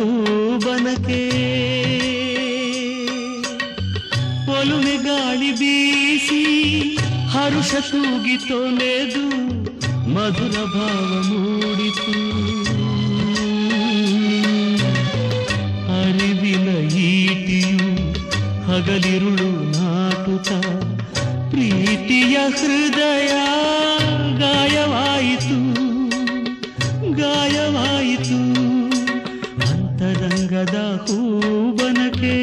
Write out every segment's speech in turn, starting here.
ಹೂಬನಕೆ ಒಲುಮೆ ಗಾಳಿ ಬೀಸಿ ಹರುಷ ತೂಗಿ ತೊನೆದು ಮಧುರ ಭಾವ ಮೂಡಿತು ಅರಿವಿನ ಈಟಿಯು ಹಗಲಿರುಳು ನಾಟುತ್ತ ಪ್ರೀತಿಯ ಹೃದಯ ಗಾಯವಾಯಿತು ಗಾಯವಾಯಿತು ಅಂತರಂಗದ ಹೂಬನಕೆ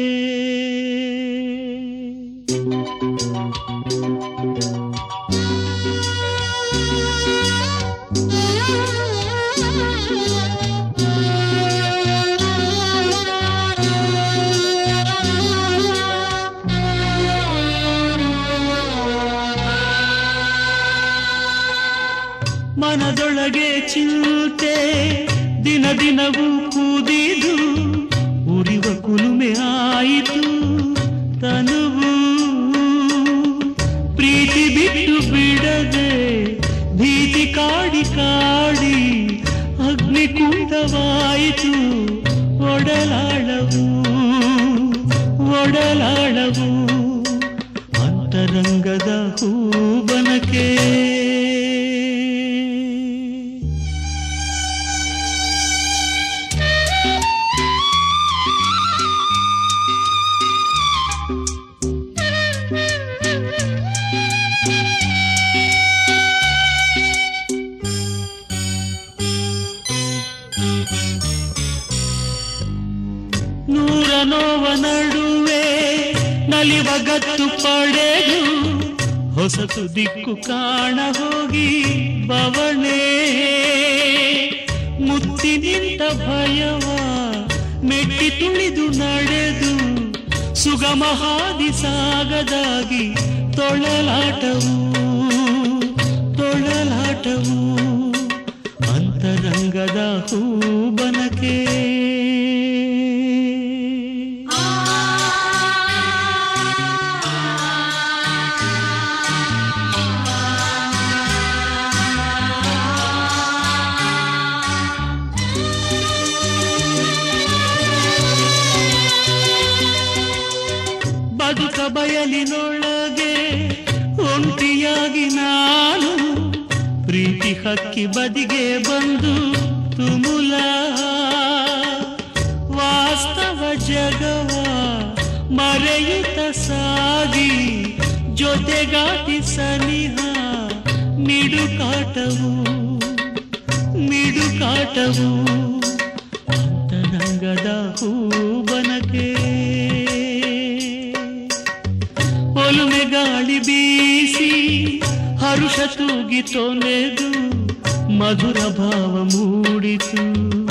ಮನದೊಳಗೆ ಚಿಂತೆ ದಿನ ದಿನವೂ ಕೂದಿದು ಉರಿವ ಕುಲುಮೆ ಆಯಿತು ತನುವು ಪ್ರೀತಿ ಬಿಟ್ಟು ಬಿಡದೆ ಭೀತಿ ಕಾಡಿ ಕಾಡಿ ಅಗ್ನಿಕುಂಡವಾಯಿತು ಒಡಲಾಳವು ಒಡಲಾಳವು ಅಂತರಂಗದ ಹೂಬನಕೆ ನೂರ ನೋವ ನಡುವೆ ನಲಿವ ಗತ್ತು ಪಡೆದು ಹೊಸತು ದಿಕ್ಕು ಕಾಣ ಹೋಗಿ ಬವಣೆ ಮುತ್ತಿ ನಿಂತ ಭಯವ ಮೆಟ್ಟಿ ತುಳಿದು ನಡೆದು ಸುಗಮ ಹಾದಿ ಸಾಗದಾಗಿ ತೊಳಲಾಟವು ತೊಳಲಾಟವು ಅಂತರಂಗದ ಹೂಬನಕೆ ಬದುಕ ಬಯಲಿನೊಳಗೆ ಒಂಟಿಯಾಗಿ ನಾನು ಪ್ರೀತಿ ಹಕ್ಕಿ ಬದಿಗೆ ಬಂದು ತುಮುಲ ವಾಸ್ತವ ಜಗವ ಮರೆಯುತ್ತ ಸಾಗಿ ಜೊತೆಗಾಟಿ ಸನಿಹ ಮಿಡುಕಾಟವು ಮಿಡುಕಾಟವು ಅಂತರಂಗದ ಹೂಬನಕೆ ಒಲುಮೆ ಗಾಳಿ ಬೀಸಿ ಹರುಷ ತೂಗಿ ತೊನೆದು ಮಧುರ ಭಾವ ಮೂಡಿತು